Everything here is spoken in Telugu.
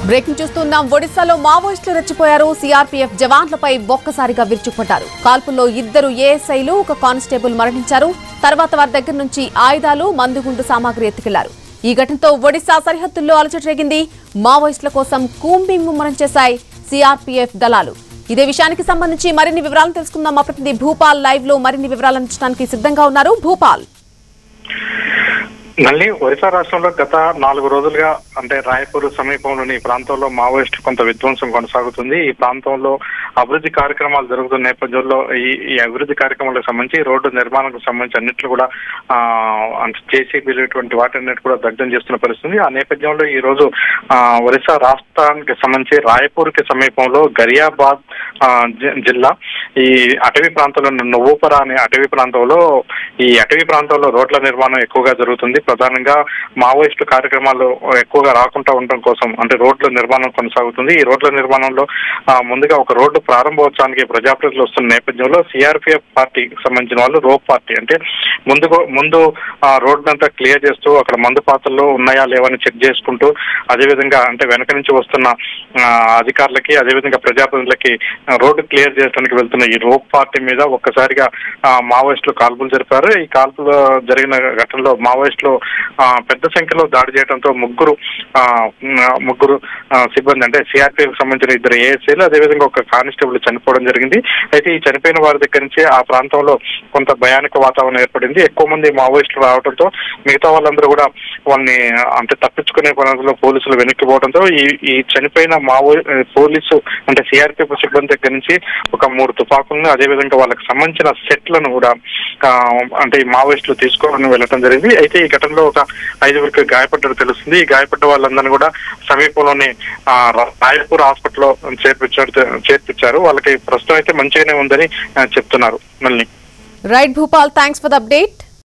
బ్రేకింగ్ చూస్తున్నాం ఒడిశాలో మావోయిస్టులు రెచ్చిపోయారు సీఆర్పీఎఫ్ జవాన్లపై ఒక్కసారిగా విరుచుకుపడ్డారు కాల్పుల్లో ఇద్దరు ఏఎస్ఐలు ఒక కానిస్టేబుల్ మరణించారు తర్వాత వారి దగ్గర నుంచి ఆయుధాలు మందుగుండు సామాగ్రి ఎత్తుకెళ్లారు ఈ ఘటనతో ఒడిశా సరిహద్దుల్లో అలచట రేగింది మావోయిస్టుల కోసం కూంబింగ్ ముమ్మరం చేశాయి సీఆర్పీఎఫ్ దళాలు ఇదే విషయానికి సంబంధించి మరిన్ని వివరాలను తెలుసుకుందాం మా ప్రతినిధి భూపాల్ లైవ్ లో మరిన్ని వివరాలు అందించడానికి సిద్ధంగా ఉన్నారు భూపాల్ మళ్ళీ ఒరిస్సా రాష్ట్రంలో గత నాలుగు రోజులుగా అంటే రాయపూర్ సమీపంలోని ఈ ప్రాంతంలో మావోయిస్టు కొంత విధ్వంసం కొనసాగుతుంది ఈ ప్రాంతంలో అభివృద్ధి కార్యక్రమాలు జరుగుతున్న నేపథ్యంలో ఈ ఈ అభివృద్ధి కార్యక్రమాలకు సంబంధించి రోడ్డు నిర్మాణానికి సంబంధించి అన్నింటిలో కూడా ఆ అంటే జేసీబీలు ఇటువంటి వాటన్నిటి కూడా దగ్ధం చేస్తున్న పరిస్థితి ఆ నేపథ్యంలో ఈ రోజు ఆ ఒరిస్సా రాష్ట్రానికి సంబంధించి రాయపూర్ కి సమీపంలో గరియాబాద్ ఆ, జి- జిల్లా ఈ అటవీ ప్రాంతంలో ఉన్న నువ్వుపర అనే అటవీ ప్రాంతంలో ఈ అటవీ ప్రాంతంలో రోడ్ల నిర్మాణం ఎక్కువగా జరుగుతుంది ప్రధానంగా మావోయిస్టు కార్యక్రమాలు ఎక్కువగా రాకుండా ఉండడం కోసం అంటే రోడ్ల నిర్మాణం కొనసాగుతుంది ఈ రోడ్ల నిర్మాణంలో ఆ, ముందుగా ఒక రోడ్డు ప్రారంభోత్సవానికి ప్రజాప్రతినిధులు వస్తున్న నేపథ్యంలో సిఆర్పిఎఫ్ పార్టీకి సంబంధించిన వాళ్ళు రోప్ పార్టీ అంటే ముందు ముందు ఆ రోడ్డు అంతా క్లియర్ చేస్తూ అక్కడ మందు పాత్రలు ఉన్నాయా లేవని చెక్ చేసుకుంటూ అదేవిధంగా అంటే వెనక నుంచి వస్తున్న ఆ, అధికారులకి అదేవిధంగా ప్రజాప్రతినిధులకి ఆ, రోడ్డు క్లియర్ చేయడానికి వెళ్తున్న ఈ రోప్ పార్టీ మీద ఒక్కసారిగా ఆ, మావోయిస్టులు కాల్పులు జరిపారు ఈ కాల్పులు జరిగిన ఘటనలో మావోయిస్టులు ఆ, పెద్ద సంఖ్యలో దాడి చేయడంతో ముగ్గురు ఆ, ఉమ్, ముగ్గురు ఆ, సిబ్బంది అంటే సిఆర్పీఎఫ్ సంబంధించిన ఇద్దరు ఏఎస్ఐలు అదేవిధంగా ఒక కానిస్టేబుల్ చనిపోవడం జరిగింది అయితే ఈ చనిపోయిన వారి దగ్గర నుంచి ఆ ప్రాంతంలో కొంత భయానక వాతావరణం ఏర్పడింది ఎక్కువ మంది మావోయిస్టులు రావడంతో మిగతా వాళ్ళందరూ కూడా వాళ్ళని అంటే తప్పించుకునే పనుల్లో పోలీసులు వెనక్కి పోవడంతో ఈ ఈ చనిపోయిన మావో పోలీసు అంటే సిఆర్పీఎఫ్ సిబ్బంది దగ్గర నుంచి ఒక మూడు తుపాకులను అదేవిధంగా వాళ్ళకి సంబంధించిన సెట్లను కూడా ఆ, అంటే ఈ మావోయిస్టులు తీసుకోవాలని వెళ్ళడం జరిగింది అయితే ఈ ఘటనలో ఒక ఐదుగురికి గాయపడ్డట్టు తెలుస్తుంది ఈ గాయపడ్డ వాళ్ళందరినీ కూడా సమీపంలోని ఆ, రా- రాయపూర్ హాస్పిటల్లో చేర్పించారు చేర్పించారు వాళ్ళకి ప్రస్తుతం అయితే మంచిగానే ఉందని ఆ, చెప్తున్నారు మళ్ళీ right Bhupal thanks for the update